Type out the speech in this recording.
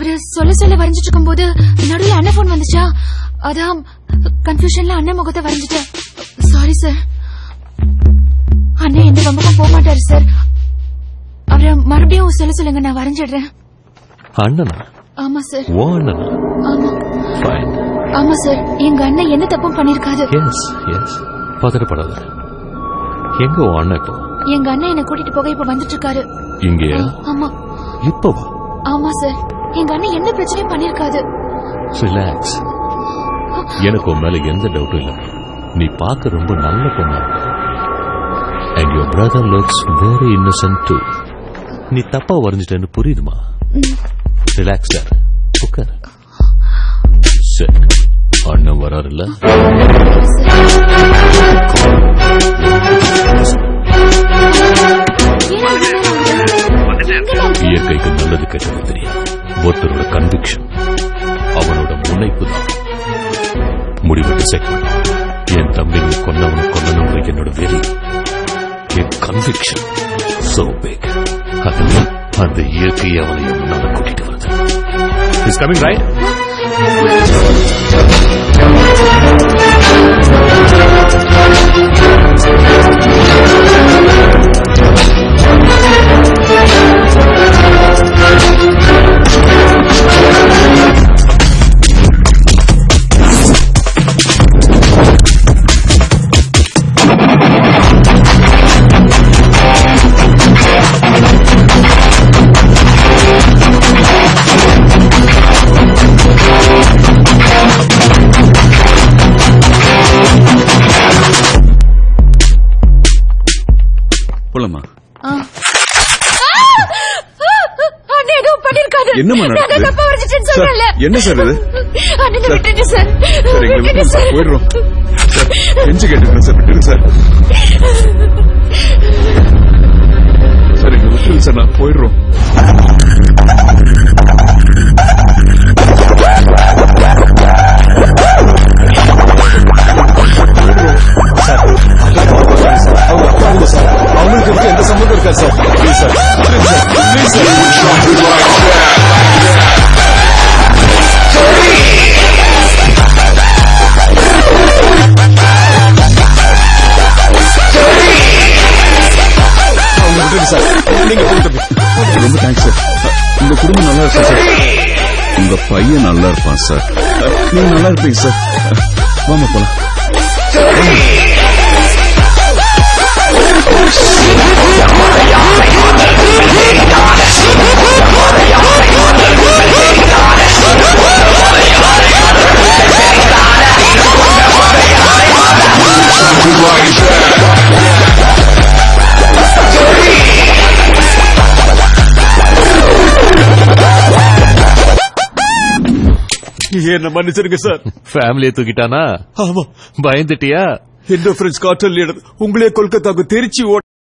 அவரு சொல்ல சொல்ல வரைஞ்சிட்டு இருக்கும்போது நடுவுல அண்ணன் போன் வந்துச்சா அதான் கன்ஃபியூஷன்ல அண்ணன் முகத்தை வரைஞ்சிட்டேன் சாரி சார் அண்ணன் எந்த ரொம்பவும் போக மாட்டாரு சார் அவரை மறுபடியும் சொல்ல சொல்லுங்க நான் வரைஞ்சிடுறேன் அண்ணனா ஆமா சார் ஓ அண்ணனா ஆமா ஃபைன் ஆமா சார் எங்க அண்ணன் என்ன தப்பும் பண்ணிருக்காது எஸ் எஸ் பதட்டப்படாத எங்க உன் அண்ணன் இப்போ எங்க அண்ணன் என்ன கூட்டிட்டு போக இப்ப வந்துட்டு இருக்காரு இங்கேயா ஆமா இப்போ வா ஆமா சார் எங்க அண்ணன் எந்த பிரச்சனையும் பண்ணிருக்காது ரிலாக்ஸ் எனக்கு உன் மேல எந்த டவுட்டும் இல்லை நீ பார்க்க ரொம்ப நல்ல பொண்ணா and your brother looks very innocent too நீ தப்பா வரைஞ்சிட்டேன்னு புரியுதுமா ரிலாக்ஸ்டா உட்கார் சரி அண்ணன் வராருல்ல இயற்கைக்கு நல்லது கெட்டது தெரியாது ஒருத்தரோட கன்விக்ஷன் அவனோட முனைப்பு தான் முடிவெட்டு செட் பண்ண என் தம்பிங்க கொன்னவனை கொல்லணுங்கிற என்னோட வெறி என் கன்விக்ஷன் சோ பிக் அதனால அந்த இயற்கையை அவனை என் முன்னால கூட்டிட்டு வருது இஸ் கமிங் ரைட் போலாமா ஆ. அண்ணன் எதுவும் பண்ணிருக்காது என்னம்மா நாங்க நடக்குது? தப்பா வரைஞ்சிட்டேன்னு சார், சொல்றேன்ல. என்ன சார் இது? அண்ணனை சார். விட்டுட்டு சார் சார் எங்களை விட்டுட்டு விட்டு சார் போயிடுறோம் சார் கெஞ்சி கேட்டுக்கிறேன் சார் விட்டுருங்க சார் சார் எங்களை விட்டுருங்க சார் நான் போயிடுறோம் அவங்களுக்கு இதுக்கு எந்த சம்மந்தம் இருக்காது sir please sir please sir please sir அவங்க விட்டுருங்க சார் நீங்க போயிட்டு போய். ரொம்ப தேங்க்ஸ் சார் உங்க குடும்பம் நல்லா இருக்கும் சார் உங்க பையன் நல்லா இருப்பான் சார் நீங்க நல்லா இருப்பீங்க சார் வாமா போலாம் என்ன மன்னிச்சிருங்க சார் ஃபேமிலியை தூக்கிட்டானா ஆமா பயந்துட்டியா எந்த பிரெஞ்சு காற்றல் உங்களே கொல்கத்தாக்கு தெரிச்சு